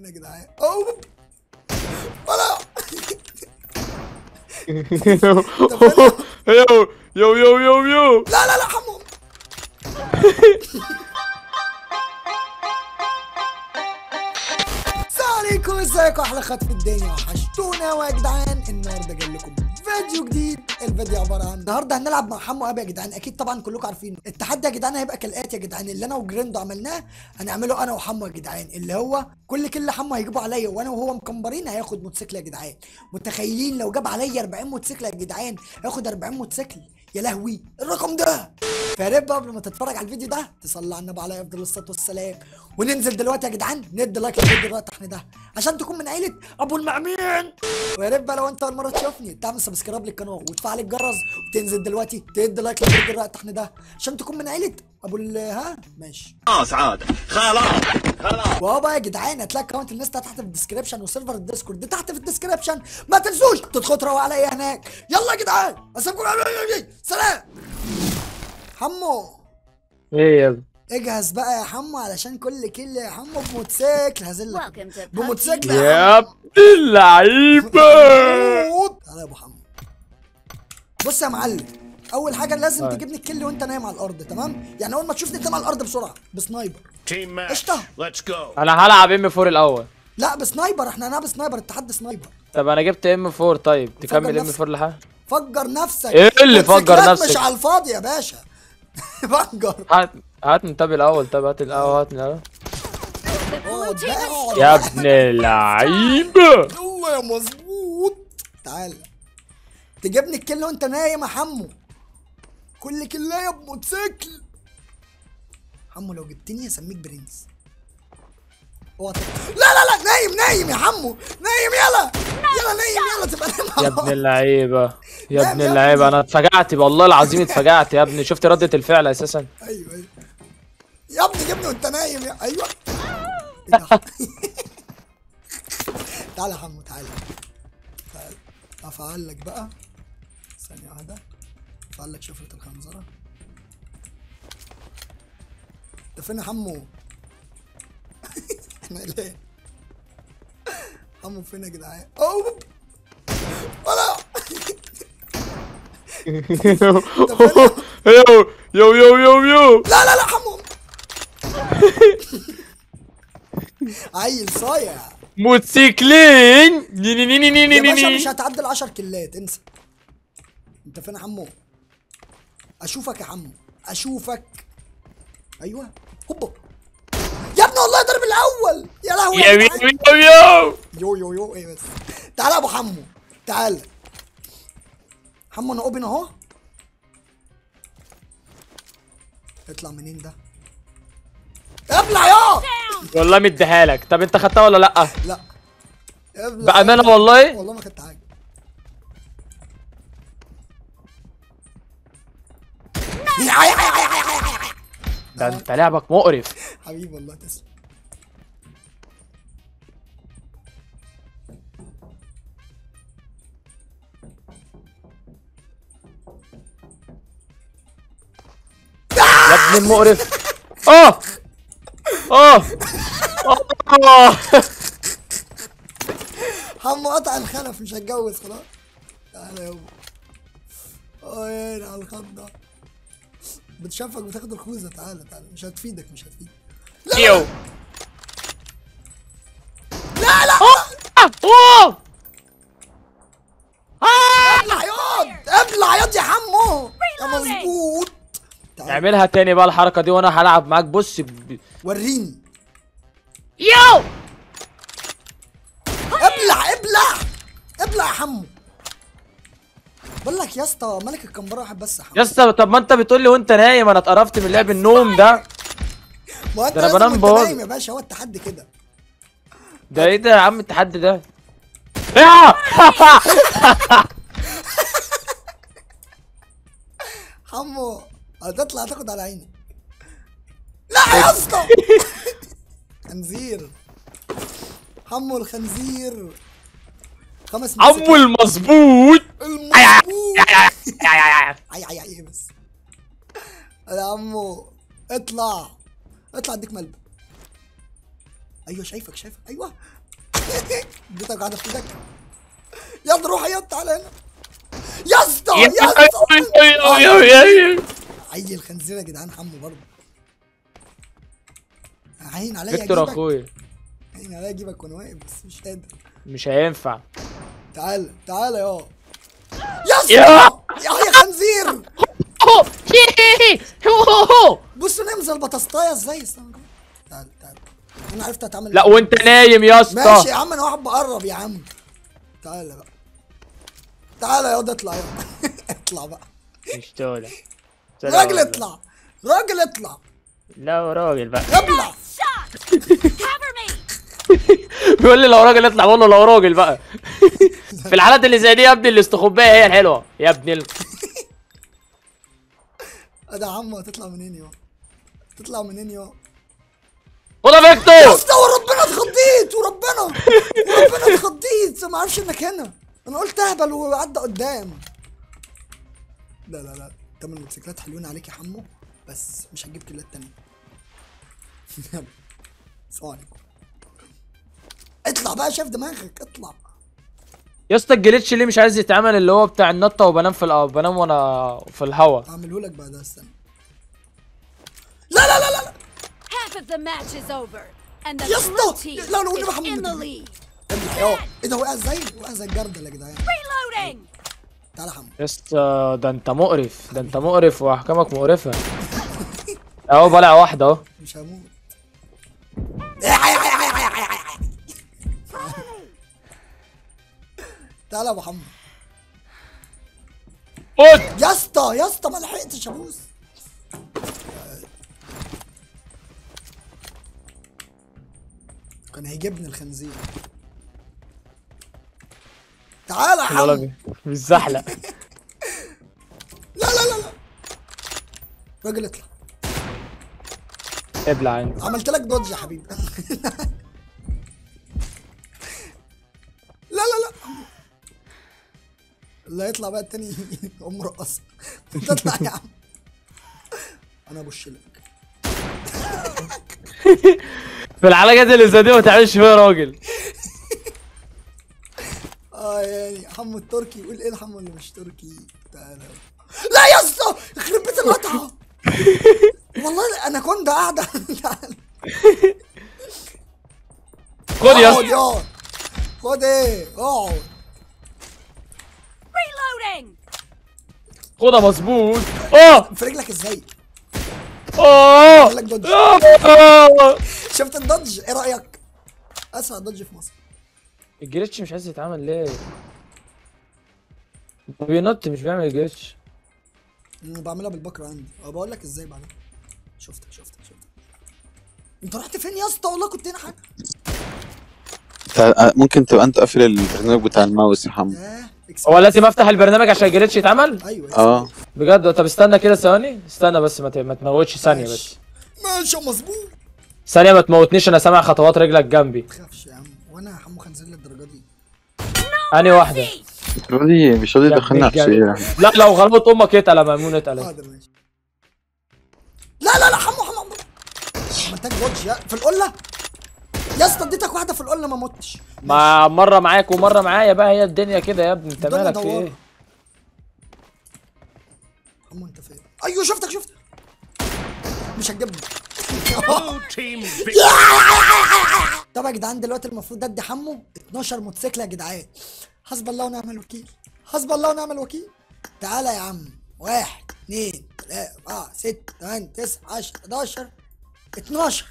فين يا جدعان اوه ولا يو يو يو يو يو لا لا لا حمو السلام عليكم ازيكم احلى خط في الدنيا وحشتونا يا جدعان النهارده جاي لكم فيديو جديد الفيديو عباره عن النهارده هنلعب مع حمو ابي يا جدعان اكيد طبعا كلكم عارفين التحدي يا جدعان هيبقى كالاتي يا جدعان اللي انا وجريندو عملناه هنعمله انا وحمو يا جدعان اللي هو كل كل حمو هيجيبه عليا وانا وهو مكمبرين هياخد موتوسيكل يا جدعان متخيلين لو جاب عليا 40 موتوسيكل يا جدعان هياخد 40 موتوسيكل يا لهوي الرقم ده فيا ريت بقى قبل ما تتفرج على الفيديو ده تصلي على النبي عليه افضل الصلاه والسلام وننزل دلوقتي يا جدعان ندي لايك للفيديو دلوقتي احنا ده عشان تكون من عيله ابو المعمين ويا ريت بقى لو انت اول مره تشوفني تعمل سبسكرايب للقناه وتفعل الجرس وتنزل دلوقتي تدي لايك للفيديو دلوقتي احنا ده عشان تكون من عيله ابو ال ها ماشي خلاص عاد خلاص خلاص وهو بقى يا جدعان هتلاقي اكونت الناس تحت في الديسكربشن وسيرفر الديسكورد ده تحت في الديسكربشن ما تنسوش تدخلوا تروقوا عليا هناك يلا يا جدعان اسيبكم سلام حمو ايه يا ابني اجهز بقى يا حمو علشان كل كل يا حمو بموتوسيكل هزل لك Welcome to بموتوسيكل PUBG. يا يا ابن اللعيبه حمو تعالى يا ابو حمو بص يا معلم اول حاجه لازم طيب. تجيبني الكل وانت نايم على الارض تمام يعني اول ما تشوفني تنام على الارض بسرعه بسنايبر تيم ماتش قشطة. ليتس جو انا هلعب ام 4 الاول لا بسنايبر احنا هنلعب سنايبر التحدي سنايبر طب انا جبت ام 4 طيب تكمل ام نفسك. 4 لحد فجر نفسك إيه اللي فجر موتوسيكلات نفسك؟ مش على الفاضي يا باشا فجر هات هات من طب الاول طب هات الاول هات من الاول اقعد بقى اقعد يا بقى. ابن اللعيبه يلا يا مظبوط تعالى تجيبني الكل وانت نايم يا حمو كل كلايه بموتوسيكل حمو لو جبتني هسميك برنس اوعى تت- لا لا لا نايم نايم يا حمو نايم يلا يلا نايم يلا تبقى نايم يا على ابن بعض. اللعيبه يا نعم ابن يا اللعيبه ابني. انا اتفجعت والله العظيم اتفجعت يا ابني شفت ردة الفعل اساسا ايوه ايوه يا ابني جبني وانت نايم يا ايوه إيه ده؟ تعالى يا حمو تعالى تعالى افعل لك بقى ثانية واحدة افعل لك شفرة الخنزرة انت فين يا حمو؟ احنا ليه؟ حمو فين يا جدعان؟ اوه ولا يو يو يو يو يو لا لا لا حمو عيل صايع موتوسيكلين ني ني ني ني ني ني يا باشا ني. مش هتعدي ال 10 كيلات انسى انت فين يا حمو اشوفك يا حمو اشوفك ايوه هوبا يا ابني والله ضرب الاول يا لهوي يا يا يو جدعان. يو يو يو يو يو ايه بس تعالى يا ابو حمو تعالى حمو انا اوبن اهو اطلع منين ده ابلع يا والله مديها لك طب انت خدتها ولا لا لا ابلع بامانه والله والله ما خدت حاجه يا- يا- يا- يا- يا- يا- يا. ده انت لعبك مقرف حبيبي والله تسلم يا ابن المقرف اه اه اه حمو قطع الخلف مش هتجوز خلاص تعالى يابا اه يا على الخضة بتشافك بتاخد الخوذة تعالى تعالى مش هتفيدك مش هتفيدك يو لا لا اوه ابلع ياض ابلع ياض يا حمو يا مظبوط تعالى اعملها تاني بقى الحركه دي وانا هلعب معاك بص ب- وريني يو ابلع ابلع ابلع يا حمو بقول لك يا اسطى ملك الكمبرة واحد بس يا حمو يا اسطى طب ما انت بتقول لي وانت نايم انا اتقرفت من لعب النوم ده ما هو انت ده انا لازم بنام وانت بقول. نايم يا باشا هو التحدي كده ده ايه ده يا عم التحدي ده يا حمو هتطلع تاخد على عيني لا يا اسطى خنزير حمو الخنزير خمس عمو المظبوط المظبوط اي اي اي بس يا عمو اطلع اطلع اديك ملبن ايوه شايفك شايفك ايوه اديتك قاعده في ايدك يلا روح يا تعالى هنا يا اسطى يا اسطى عيل الخنزير يا جدعان حمو برضه عين عليا فيكتور اجيبك اخويا عين عليا اجيبك وانا واقف بس مش قادر مش هينفع تعالى تعالى يا يا اسطى يا- يا يا خنزير هو هو هو بص نمزل البطاطايه ازاي استنى كده. تعالى تعالى انا عرفت اتعامل لا وانت نايم يا ماشي يا اسطى عم انا واحد بقرب يا عم تعالى بقى تعالى يا واد اطلع يا اطلع بقى مش طالع راجل اطلع راجل اطلع لا راجل بقى ابلع Cover me! بيقول لي لو راجل اطلع بقول له لو راجل بقى في الحالات اللي زي دي يا ابني الاستخبايه هي الحلوه يا ابني ال... ده يا عم هتطلع منين يا تطلع منين يا خد يا يا فيكتور اسطى وربنا اتخضيت وربنا وربنا اتخضيت ما اعرفش انك هنا انا قلت اهبل وعدى قدام لا لا لا تمن موتوسيكلات حلوين عليك يا حمو بس مش هتجيب كيلات تانية يلا سلام عليكم اطلع بقى شاف دماغك اطلع يا اسطى الجليتش ليه مش عايز يتعمل اللي هو بتاع النطه وبنام في الأ... بنام وانا في الهوا اعمله لك بعدها استنى لا لا لا لا Half of the match is over, and the Yes, blue no. team لا، لا، والنبي is محمد in the مدري. lead. ابلع يا ايه ده وقع ازاي وقع زي الجردل يا جدعان Reloading! تعالى يا حمو يا اسطى ده انت مقرف ده انت مقرف واحكامك مقرفه اهو بلع واحده اهو مش هموت تعالى يا ابو حمو خد يا اسطى يا اسطى ما لحقتش ابوس كان هيجيبني الخنزير تعالى يا ولا حمو بي- مش زحلق لا لا لا لا راجل اطلع ابلع عندي عملت لك دوج يا حبيبي لا لا لا اللي هيطلع بقى التاني ام رقص تطلع يا عم انا ابش لك في الحلقات اللي زي دي ما تعملش فيها راجل اه يعني حمو التركي يقول ايه الحمو اللي مش تركي تعالى لا يا اسطى يخرب بيت القطعه والله انا كنت قاعده تعالى خد يا اقعد اسطى يا خد ايه اقعد Reloading! خدها مظبوط اه في رجلك ازاي اه اعمل لك دوج آه. شفت الدوج ايه رايك اسرع دوج في مصر الجليتش مش عايز يتعمل ليه هو بينط مش بيعمل الجليتش انا بعملها بالبكره عندي اه بقول لك ازاي بعدين شفتك شفتك شفتك انت رحت فين يا اسطى والله كنت هنا حاجه تع- ممكن تبقى انت قافل البرنامج بتاع الماوس يا حمو ياه إكس- هو لازم افتح البرنامج عشان الجليتش يتعمل ايوه إكس- اه بجد طب استنى كده ثواني استنى بس ما ت- ما تموتش ثانيه بس ماشي. ماشي يا مظبوط ثانيه ما تموتنيش انا سامع خطوات رجلك جنبي تخافش يا عم وانا حمو خنزير للدرجه دي انهي واحده See! مش راضي مش راضي يا يدخلنا ابن نفسية الجن- لا لو غلبت امك اتقل يا ميمون اتقل حاضر ماشي لا لا لا حمو حمو حمو عملتك دوج يا في القله يا اسطى اديتك واحده في القله ما متش ما مره معاك ومره معايا بقى هي الدنيا كده يا ابني انت الدنيا مالك في دوارة. ايه حمو انت فين ايوه شفتك شفتك مش هتجيبني Blue team victory. طب يا جدعان دلوقتي المفروض ادي حمو 12 موتوسيكل يا جدعان حسب الله ونعم الوكيل حسب الله ونعم الوكيل تعالى يا عم واحد اتنين تلاته اربعه ستة تمانية تسعة عشرة 11 12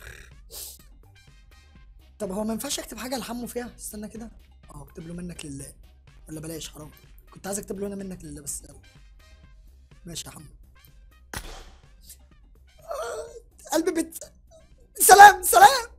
طب هو ما ينفعش اكتب حاجة لحمو فيها استنى كده اه اكتب له منك لله ولا بلاش حرام كنت عايز اكتب له انا منك لله بس يلا ماشي يا حمو آه، قلبي بت سلام سلام